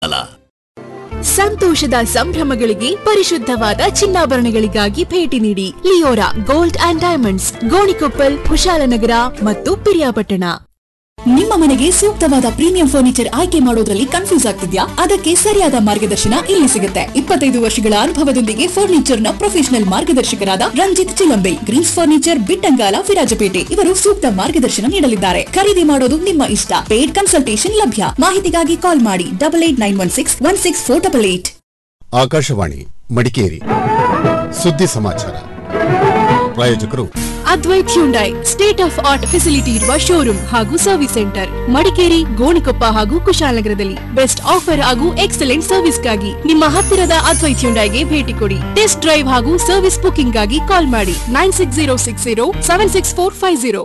ಅಲ್ಲ ಸಂತೋಷದ ಸಂಭ್ರಮಗಳಿಗೆ ಪರಿಶುದ್ಧವಾದ ಚಿನ್ನಾಭರಣಗಳಿಗಾಗಿ ಭೇಟಿ ನೀಡಿ Leora gold and diamonds Gonikoppal Kushalnagar ಮತ್ತು ಪಿರಿಯಾಪಟ್ಟಣ ನಿಮ್ಮ ಮನೆಗೆ ಸೂಕ್ತವಾದ ಪ್ರೀಮಿಯಂ ಫರ್ನಿಚರ್ ಆಯ್ಕೆ ಮಾಡೋದ್ರಲ್ಲಿ ಕನ್ಫ್ಯೂಸ್ ಆಗ್ತಿದ್ಯಾ ಅದಕ್ಕೆ ಸರಿಯಾದ ಮಾರ್ಗದರ್ಶನ ಇಲ್ಲಿ ಸಿಗುತ್ತೆ ಇಪ್ಪತ್ತೈದು ವರ್ಷಗಳ ಅನುಭವದೊಂದಿಗೆ ಫರ್ನಿಚರ್ ನ ಪ್ರೊಫೆಷನಲ್ ಮಾರ್ಗದರ್ಶಕರಾದ ರಂಜಿತ್ ಚಿಲಂಬೆ ಗ್ರೀನ್ಸ್ ಫರ್ನಿಚರ್ ಬಿಟ್ಟಂಗಾಲ ವಿರಾಜಪೇಟೆ ಇವರು ಸೂಕ್ತ ಮಾರ್ಗದರ್ಶನ ನೀಡಲಿದ್ದಾರೆ ಖರೀದಿ ಮಾಡೋದು ನಿಮ್ಮ ಇಷ್ಟ ಪೇಡ್ ಕನ್ಸಲ್ಟೇಷನ್ ಲಭ್ಯ ಮಾಹಿತಿಗಾಗಿ ಕಾಲ್ ಮಾಡಿ double eight nine one six one six four double eight Akashvani Madikeri ಸುದ್ದಿ ಸಮಾಚಾರ ಪ್ರಾಯೋಜಕರು Advaith Hyundai state of art facility ಇರುವ ಶೋರೂಮ್ ಹಾಗೂ ಸರ್ವಿಸ್ ಸೆಂಟರ್ ಮಡಿಕೇರಿ ಗೋಣಿಕೊಪ್ಪ ಹಾಗೂ ಕುಶಾಲನಗರದಲ್ಲಿ ಬೆಸ್ಟ್ ಆಫರ್ ಹಾಗೂ ಎಕ್ಸಲೆಂಟ್ ಸರ್ವಿಸ್ಗಾಗಿ ನಿಮ್ಮ ಹತ್ತಿರದ ಅದ್ವೈತ್ ಹ್ಯುಂಡೈಗೆ ಭೇಟಿ ಕೊಡಿ ಟೆಸ್ಟ್ ಡ್ರೈವ್ ಹಾಗೂ ಸರ್ವಿಸ್ ಬುಕಿಂಗ್ ಗಾಗಿ ಕಾಲ್ ಮಾಡಿ nine six zero six zero seven six four five zero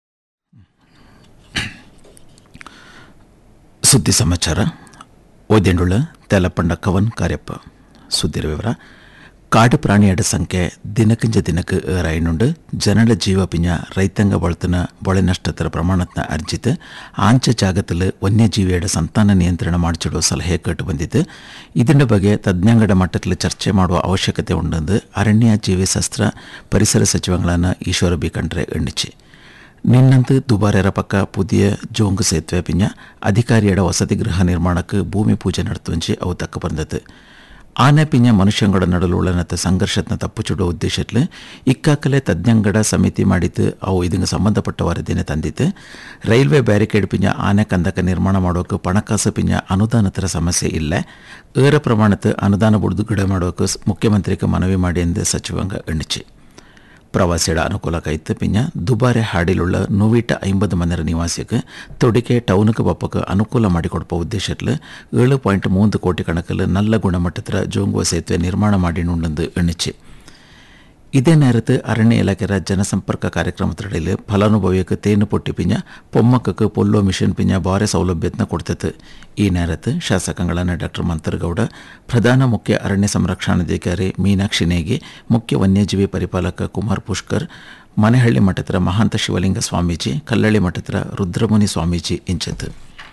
ಸುದ್ದಿ ಸಮಾಚಾರ ಓದೆಂಡುಳ್ಳ ತೆಲಪಂಡ ಕವನ್ ಕಾರ್ಯಪ್ಪ ಸುದ್ದಿರ ವಿವರ ಕಾಡು ಪ್ರಾಣಿಯಡ ಸಂಖ್ಯೆ ದಿನಕಿಂಚ ದಿನಕ್ಕೆ ಏറായിട്ടുണ്ട് ಜನಳ ಜೀವ ಪಿഞ്ഞ ರೈತಾಂಗ ಬಳತನ ಬೊಳೆ ನಷ್ಟತರ ಪ್ರಮಾಣತ್ನ ಅರ್ಜಿತ್ ಆಂಚ ಜಾಗത്തിൽ ವನ್ಯಜೀವಿಯಡ ಸಂತಾನ ನಿಯಂತ್ರಣ ಮಾಡಿಸಿಡುವ ಸಲಹೆ ಕೇಟು ಬಂದಿದ್ದು ഇതിൻ്റെ ಬಗ್ಗೆ ತಜ್ಞಾಂಗಡ ಮಟ್ಟത്തിൽ ಚರ್ಚೆ ಮಾಡುವ ಅವಶ್ಯಕತೆ ಉಂಡೆಂದು ಅರಣ್ಯ ಜೀವಿಶಾಸ್ತ್ರ ಪರಿಸರ ಸಚಿವಗಳನ್ನ ಈಶ್ವರ ಬಿ ಖಂಡ್ರೆ ಎಣ್ಣಿಚಿ ನಿನ್ನಂದು ದುಬಾರೆರ ಪಕ್ಕ ಪುದಿಯ ಜೋಂಗ್ ಸೇತುವೆ ಪಿഞ്ഞ ಅಧಿಕಾರಿಯಡ ವಸತಿ ಗೃಹ ನಿರ್ಮಾಣಕ್ಕೆ ಭೂಮಿ ಪೂಜೆ ನಡೆത്തുವಂಚಿ ಅವು ತಕ್ಕ ಬಂದದ್ದು ಆನೆ ಪಿഞ്ഞ ಮನುಷ್ಯಂಗಡ ನಡುಲುಳ್ಳನತ್ತ ಸಂಘರ್ಷತ್ನ ತಪ್ಪುಚುಡುವ ಉದ್ದೇಶത്തിൽ ಇಕ್ಕಾಕಲೆ ತಜ್ಞಂಗಡ ಸಮಿತಿ ಮಾಡಿದ್ದು ಅವು ಇದಕ್ಕೆ ಸಂಬಂಧಪಟ್ಟ ವರದಿನೇ ತಂದಿತ್ತು ರೈಲ್ವೆ ಬ್ಯಾರಿಕೇಡ್ ಪಿഞ്ഞ ಆನೆ ಕಂದಕ ನಿರ್ಮಾಣ ಮಾಡೋಕೆ ಪಣಕಾಸು ಪಿഞ്ഞ ಅನುದಾನತರ ಸಮಸ್ಯೆ ಇಲ್ಲ ಏರ ಪ್ರಮಾಣದ ಅನುದಾನ ಬಿಡುಗಡೆ ಮಾಡೋಕೆ ಮುಖ್ಯಮಂತ್ರಿಗೆ ಮನವಿ ಮಾಡಿ ಎಂದು ಸಚಿವಾಂಗ ಎಣ್ಣಿಚಿ ಪ್ರವಾಸಿಗಳ ಅನುಕೂಲಕ್ಕಾಯ್ತು ಪಿഞ്ഞ ದುಬಾರೆ ಹಾಡಿലുള്ള ನೂವಿಟ ಐಂಬದು ಮನೆರ ನಿವಾಸಿಗೆ ತೊಡಿಕೆ ಟೌನ್ಗೆ ಬಪ್ಪಕ್ಕೆ ಅನುಕೂಲ ಮಾಡಿಕೊಡುವ ಉದ್ದೇಶத்தில் ಏಳು ಪಾಯಿಂಟ್ ಮೂಂದು ಕೋಟಿ ಕಣಕಲ್ಲಿ நல்ல ಗುಣಮಟ್ಟದ ಜೋಂಗುವ ಸೇತುವೆ ನಿರ್ಮಾಣ ಮಾಡಿನುಂಡೆಂದು ಎಣ್ಣಿಚಿ ಇದೇ നേരത്ത് ಅರಣ್ಯ ಇಲಾಖೆಯ ಜನಸಂಪರ್ಕ ಕಾರ್ಯಕ್ರಮದಡಿಯಲ್ಲಿ ಫಲಾನುಭವಿಯಕ್ಕೆ ತೇನು ಪೊಟ್ಟಿ ಪಿഞ്ഞ പൊമ്മക്കക്ക് പൊല്ലോ മിഷൻ പിഞ്ഞ ಭಾರಿ ಸೌಲಭ್ಯತ್ನ ಕೊಡ್ತದೆ ಈ നേരത്ത് ಶಾಸಕಗಳನ್ನ ಡಾಕ್ಟರ್ ಮಂತರ್ಗೌಡ ಪ್ರಧಾನ ಮುಖ್ಯ ಅರಣ್ಯ ಸಂರಕ್ಷಣಾಧಿಕಾರಿ ಮೀನಾಕ್ಷಿ ನೇಗಿ ಮುಖ್ಯ ವನ್ಯಜೀವಿ ಪರಿಪಾಲಕ ಕುಮಾರ್ ಪುಷ್ಕರ್ ಮನೆಹಳ್ಳಿ ಮಠದ ಮಹಾಂತ ಶಿವಲಿಂಗ ಸ್ವಾಮೀಜಿ ಕಲ್ಲಳ್ಳಿ ಮಠದ ರುದ್ರಮುನಿ ಸ್ವಾಮೀಜಿ ಇಂಚತ್ತು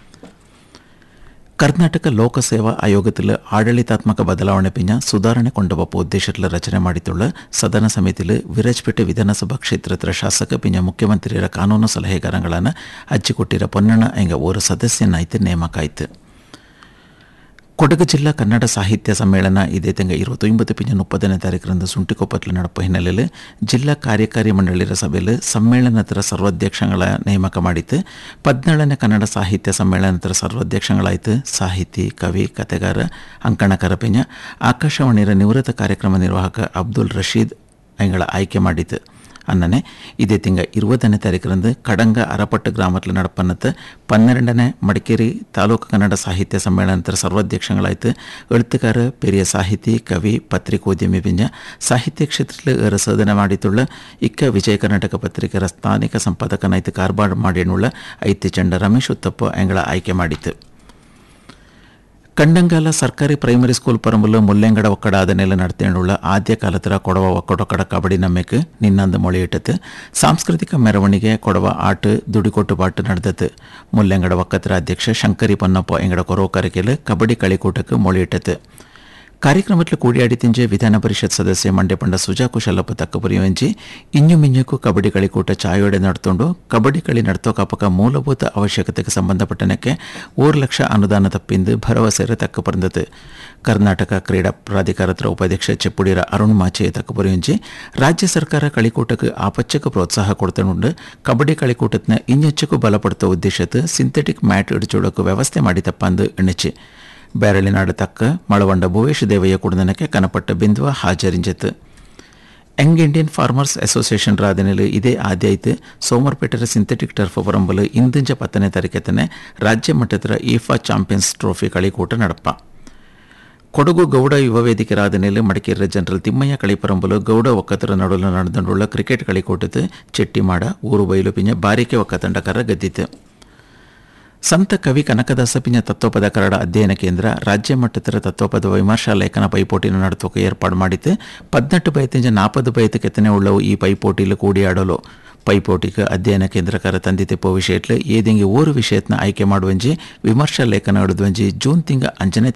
ಕರ್ನಾಟಕ ಲೋಕಸೇವಾ ಆಯೋಗத்தில் ಆಡಳಿತಾತ್ಮಕ ಬದಲಾವಣೆ ಪಿഞ്ഞ ಸುಧಾರಣೆ ಕೊಂಡವಪ್ಪ ಉದ್ದೇಶத்தில் ರಚನೆ ಮಾಡಿത്തുള്ള ಸದನ ಸಮಿತಿಯಲ್ಲಿ ವಿರಾಜಪೇಟೆ ವಿಧಾನಸಭಾ ಕ್ಷೇತ್ರದ ಶಾಸಕ ಪಿഞ്ഞ ಮುಖ್ಯಮಂತ್ರಿಯರ ಕಾನೂನು ಸಲಹೆಗಾರಗಳನ್ನು ಹಚ್ಚಿಕೊಟ್ಟಿರ ಪೊನ್ನಣ್ಣ ಎಂಗ ಓರ ಸದಸ್ಯನಾಯ್ತು ನೇಮಕ ಆಯ್ತು ಕೊಡಗು ಜಿಲ್ಲಾ ಕನ್ನಡ ಸಾಹಿತ್ಯ ಸಮ್ಮೇಳನ ಇದೇ ತಿಂಗ ഇരുപത്തൊമ്പത് പിന്നെ മുപ്പതിനെ താരീഖിന് സുണ്ടിക്കൊപ്പത്തിൽ നടപ്പ് ಹಿನ್ನೆಲೆಯಲ್ಲಿ ಜಿಲ್ಲಾ ಕಾರ್ಯಕಾರಿ ಮಂಡಳಿಯ ಸಭೆಯಲ್ಲಿ ಸಮ್ಮೇಳನದ ಸರ್ವಾಧ್ಯಕ್ಷಗಳ ನೇಮಕ ಮಾಡಿತ್ತು ಪದ್ನೇಳನೇ ಕನ್ನಡ ಸಾಹಿತ್ಯ ಸಮ್ಮೇಳನದ ಸರ್ವಾಧ್ಯಕ್ಷಗಳಾಯ್ತು ಸಾಹಿತಿ ಕವಿ ಕತೆಗಾರ ಅಂಕಣಕಾರ ಪಿഞ്ഞ ಆಕಾಶವಾಣಿಯ ನಿವೃತ್ತ ಕಾರ್ಯಕ್ರಮ ನಿರ್ವಾಹಕ ಅಬ್ದುಲ್ ರಶೀದ್ ಅವುಗಳ ಆಯ್ಕೆ ಮಾಡಿತ್ತು ಅನ್ನನೆ ಇದೇ ತಿಂಗ ഇരുപതನೇ ತಾರೀಖರಂದು ಕಡಂಗ ಅರಪಟ್ಟು ಗ್ರಾಮದಲ್ಲಿ നടപ്പന്നത്ത് പന്ത്രണ്ടನೇ മടിക്കേരി ತಾಲೂಕು ಕನ್ನಡ ಸಾಹಿತ್ಯ ಸಮ್ಮೇಳನದ ಸರ್ವಾಧ್ಯಕ್ಷಗಳಾಯ್ತು ಎഴുത്തുകാർ പെരിയ സാഹിതി കവി പത്രിಕೋದ್ಯಮಿ പിഞ്ഞ സാഹിത്യ ಕ್ಷೇತ್ರದಲ್ಲಿ ഏറെ ಸಾಧನೆ ಮಾಡಿത്തുള്ള ಇಕ್ಕ ವಿಜಯ ಕರ್ನಾಟಕ ಪತ್ರಿಕೆಯ ಸ್ಥಾನಿಕ ಸಂಪಾದಕನಾಯ್ತು ಕಾರ್ಬಾರ್ ಮಾಡಿನುಳ್ಳ ಐತಿ ಚಂಡ ರಮೇಶ್ ಉತ್ತಪ್ಪ ಎಂಗಳ ಆಯ್ಕೆ ಮಾಡಿತ್ತು ಕಂಡಂಗಾಲ ಸರ್ಕಾರಿ ಪ್ರೈಮರಿ ಸ್ಕೂಲ್ ಪರಂಬಲು ಮುಲ್ಲೆಂಗಡ ಒಕ್ಕಡ ಅದನ್ನೆಲ್ಲ ನಡೆತೇಳುಳ್ಳ ಆದ್ಯ ಕಾಲತರ ಕೊಡವ ಒಕ್ಕಡೊಕ್ಕಡ ಕಬಡ್ಡಿ ನಮ್ಮೆಕ್ ನಿನ್ನಂದು ಮೊಳೆಯಿಟ್ಟತು ಸಾಂಸ್ಕೃತಿಕ ಮೆರವಣಿಗೆ ಕೊಡವ ಆಟ ದುಡಿಕೊಟ್ಟು ಪಾಟು ನಡೆದತ್ತು ಮುಲ್ಲೆಂಗಡ ಒಕ್ಕತರ ಅಧ್ಯಕ್ಷ ಶಂಕರಿ ಪೊನ್ನಪ್ಪ ಎಂಗಡ ಕೊರೋಕರಿಕೆಲು ಕಬಡ್ಡಿ ಕಳಿಕೂಟಕ್ಕೆ ಮೊಳೆಯಿಟ್ಟತು ಕಾರ್ಯಕ್ರಮത്തിൽ കൂടിയാടി തിഞ്ച് വിധാന പരിഷത്ത് സദസ്യ മണ്ഡ്യപ്പണ്ട സുജാ കുശലപ്പ തക്കപുരിയഞ്ചി ഇഞ്ഞു മിഞ്ഞಕ್ಕೂ ಕಬಡ್ಡಿ ಕಳಿಕೂಟ ಚಾಯೋಡೆ ನಡೆದುಕೊಂಡು ಕಬಡ್ಡಿ ಕಳಿ ನಡ್ತೋಕಾಪಕ ಮೂಲಭೂತ ಅವಶ್ಯಕತೆಗೆ ಸಂಬಂಧಪಟ್ಟನಕ್ಕೆ ಮೂರು ಲಕ್ಷ ಅನುದಾನ ತಪ್ಪಿಂದು ಭರವಸೆರ ತಕ್ಕ ಬಂದತು ಕರ್ನಾಟಕ ಕ್ರೀಡಾ ಪ್ರಾಧಿಕಾರದ ಉಪಾಧ್ಯಕ್ಷ ಚೆಪ್ಪುಡಿರ ಅರುಣ್ ಮಾಚೆ ತಕ್ಕಪುರಿಯಂಜಿ ರಾಜ್ಯ ಸರ್ಕಾರ ಕಳಿಕೂಟಕ್ಕೆ ಆಪಚ್ಚಕ ಪ್ರೋತ್ಸಾಹ ಕೊಡ್ತನುಂಡು ಕಬಡ್ಡಿ ಕಳಿಕೂಟತ್ನ ಇನ್ನೆಚ್ಚಕ್ಕೂ ಬಲಪಡುತ್ತ ಉದ್ದೇಶത്ത് ಸಿಂಥೆಟಿಕ್ ಮ್ಯಾಟ್ ಇಡಿಚೋಡಕ್ಕೆ ವ್ಯವಸ್ಥೆ ಮಾಡಿ ತಪ್ಪಂದು ಎಣ್ಣಿಚಿ ಬೇರಳಿನಾಡು ತಕ್ಕ ಮಳವಂಡ ಭುವೇಶ್ ದೇವಯ್ಯ ಕುಡದನಕ್ಕೆ ಕನಪಟ್ಟ ಬಿಂದುವ ಹಾಜರಿಂಜತ್ತು ಯಂಗ್ ಇಂಡಿಯನ್ ಫಾರ್ಮರ್ಸ್ ಅಸೋಸಿಯೇಷನ್ ರಾಧನೆಲು ಇದೇ ಆದ್ಯಾಯ್ತು ಸೋಮರ್ಪೇಟೆರ ಸಿಂಥೆಟಿಕ್ ಟರ್ಫ್ ಪರಂಬಲು ಇಂದಿಂಜ ಪತ್ತನೇ ತಾರೀಕತ್ತನೆ ರಾಜ್ಯ ಮಟ್ಟದ ಈಫಾ ಚಾಂಪಿಯನ್ಸ್ ಟ್ರೋಫಿ ಕಳಿಕೂಟ ನಡಪ ಕೊಡಗು ಗೌಡ ಯುವ ವೇದಿಕೆ ರಾಧನೆಯಲ್ಲಿ ಮಡಿಕೇರಿಯ ಜನರಲ್ ತಿಮ್ಮಯ್ಯ ಕಳಿಪರಂಬಲು ಗೌಡ ಒಕ್ಕತರ ನಡುಲು ನಡೆದುಳ್ಳ ಕ್ರಿಕೆಟ್ ಕಳಿಕೂಟದ ಚೆಟ್ಟಿಮಾಡ ಊರು ಬಯಲು ಪಿಂಜ ಬಾರಿಕೆ ಒಕ್ಕತಂಡಕರ ಗದ್ದಿತು ಸಂತ ಕವಿ ಕನಕದಾಸ ಪಿಂಜ ತತ್ವಪದ ಕರಡ ಅಧ್ಯಯನ ಕೇಂದ್ರ ರಾಜ್ಯ ಮಟ್ಟದ ತತ್ವಪದ ವಿಮರ್ಶಾ ಲೇಖನ ಪೈಪೋಟಿನ ನಡೆಸೋಕೆ ಏರ್ಪಾಡು ಮಾಡಿತ್ತು ಪದ್ನೆಟ್ಟು ಬೈತಿಂಜ ನಾಪದು ಬೈತು ಕೆತ್ತನೆ ಉಳ್ಳವು ಈ ಪೈಪೋಟಿಲು ಕೂಡಿಯಾಡಲು ಪೈಪೋಟಿಗೆ ಅಧ್ಯಯನ ಕೇಂದ್ರಕಾರ ತಂದಿತೆಪ್ಪೋ ವಿಷಯಟ್ಲು ಏದಿಂಗೆ ಓರು ವಿಷಯತ್ನ ಆಯ್ಕೆ ಮಾಡುವಂಜಿ ವಿಮರ್ಶಾ ಲೇಖನ ಹಿಡಿದುವಂಜಿ ಜೂನ್ ತಿಂಗ ಅಂಜನೇ